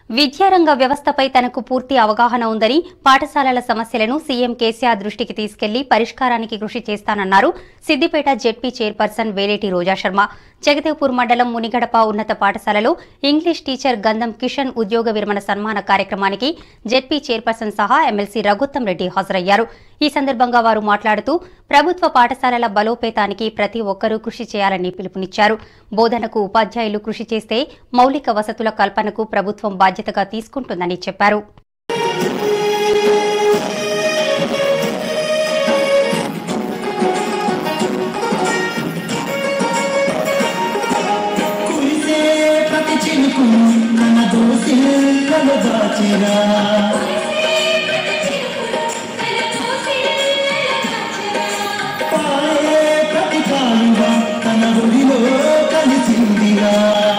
విద్యారంగ వ్యవస్థపై తనకు పూర్తి అవగాహన ఉందని పాఠశాలల సమస్యలను సీఎం కేసీఆర్ దృష్టికి తీసుకెళ్లి పరిష్కారానికి కృషి చేస్తానన్నారు సిద్దిపేట జెడ్పీ చైర్పర్సన్ వేలేటి రోజా శర్మ జగదేవ్పూర్ మండలం మునిగడప ఉన్నత పాఠశాలలో ఇంగ్లీష్ టీచర్ గంధం కిషన్ ఉద్యోగ విరమణ సన్మాన కార్యక్రమానికి జెడ్పీ చైర్పర్సన్ సహా ఎమ్మెల్సీ రఘుత్తం రెడ్డి హాజరయ్యారు ఈ సందర్భంగా వారు మాట్లాడుతూ ప్రభుత్వ పాఠశాలల బలోపేతానికి ప్రతి ఒక్కరూ కృషి చేయాలని పిలుపునిచ్చారు బోధనకు ఉపాధ్యాయులు కృషి చేస్తే మౌలిక వసతుల కల్పనకు ప్రభుత్వం బాధ్యతగా తీసుకుంటుందని చెప్పారు కురిసే ప్రతి చినుకు కన దోసి కలు దాచిరా పారే ప్రతి కాలువ తన ఒడిలో కలిసిందిరా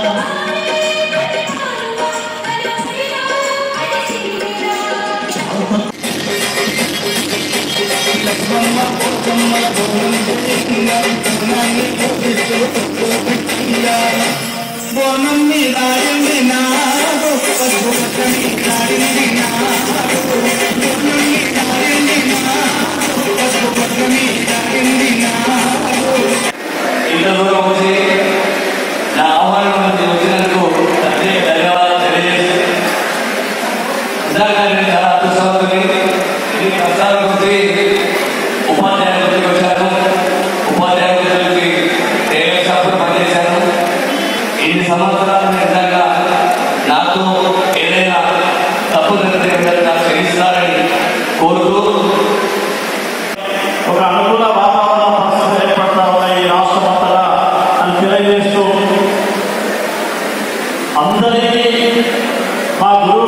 బోనం మీద ఎండి నాడు పసుపు పచ్చని కాడింది నాడు బోనం మీద ఎండి నాడు పసుపు పచ్చని కాడింది నాడు ఇంత దూరం వచ్చి నా ఆహ్వానం నుంచి వచ్చినందుకు తండ్రి ధన్యవాదాలు తెలియజేసి ఇందాక నేను చాలా అదృష్టవంతుని ఇది ప్రసాదం గురించి ఉపాధ్యాయుల గురించి వచ్చాను ఉపాధ్యాయుల గురించి నేను షాపులో పనిచేశాను ఇన్ని సంవత్సరాలు నిజంగా నాతో ఏదైనా తప్పు జరిగితే నాకు క్షమిస్తారని కోరుతూ ఒక అనుకూల వాతావరణ పరిస్థితులు ఏర్పడతా ఉన్నాయి ఈ రాష్ట్రమంతటా అని తెలియజేస్తూ అందరికీ మా గురువు